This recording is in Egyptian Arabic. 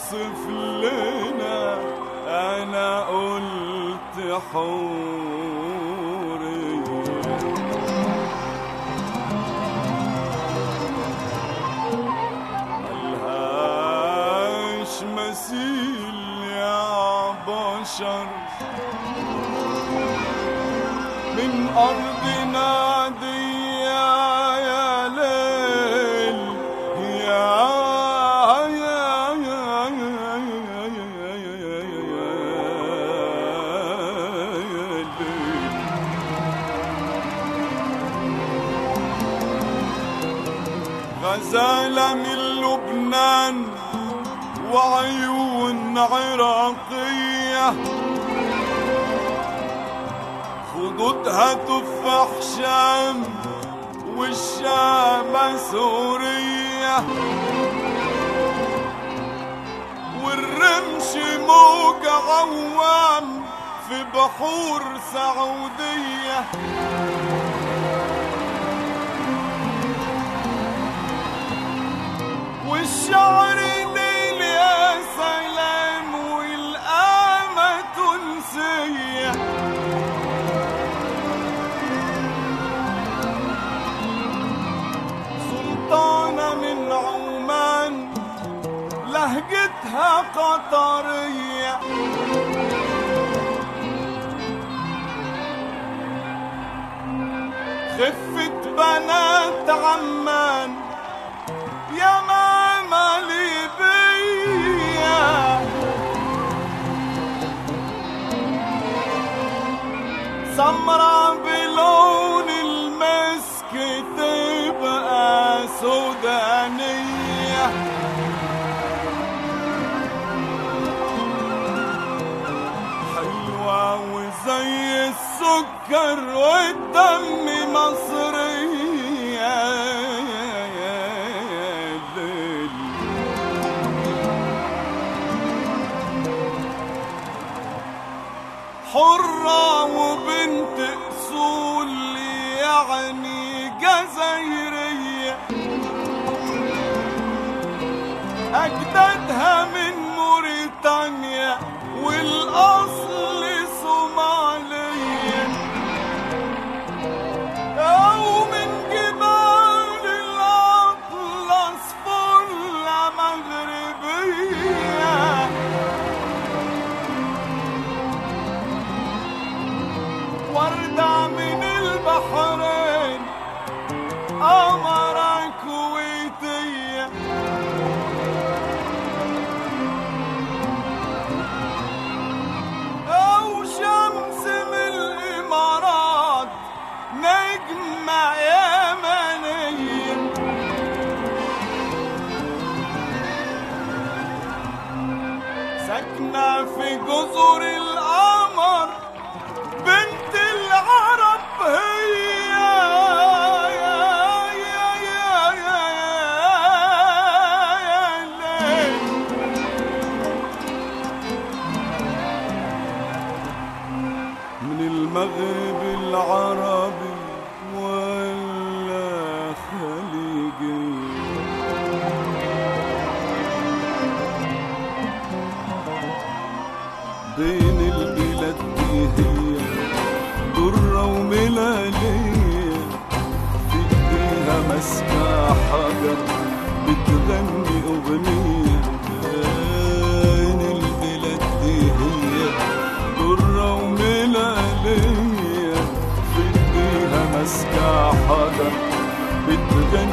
اوصف لنا انا قلت حوري ملهاش مثيل يا بشر من أرضنا دي يا ليل يا يا يا يا يا يا يا يا ليل غزالة من لبنان وعيون عراقية خدودها تفاح شام والشام سورية والرمش موج عوام في بحور سعودية والشعر نيل يا سلام والقامة تنسيه سلطانة من عمان لهجتها قطرية خفة بنات عمان يا ماما ليبيا سمرة بلون المسك تبقى سودانية حلوة وزي السكر والدم مصرية ليل حرة وبنت أصول يعني جزائرية أجدادها من موريتانيا والأصل صومالية أو من جبال الأطلس فلة مغربية وردة من البحرين قمرة كويتية أو شمس من الإمارات نجمة يمنية ساكنة في جزر القمر بنت العرب هي يا يا يا يا يا ليل من المغرب العربي ولا خليجي بين البلاد دي هي درة وملالية في ايديها ماسكة حجر بتغني أغنية بين البلاد دي هي درة وملالية في ايديها ماسكة حجر بتغني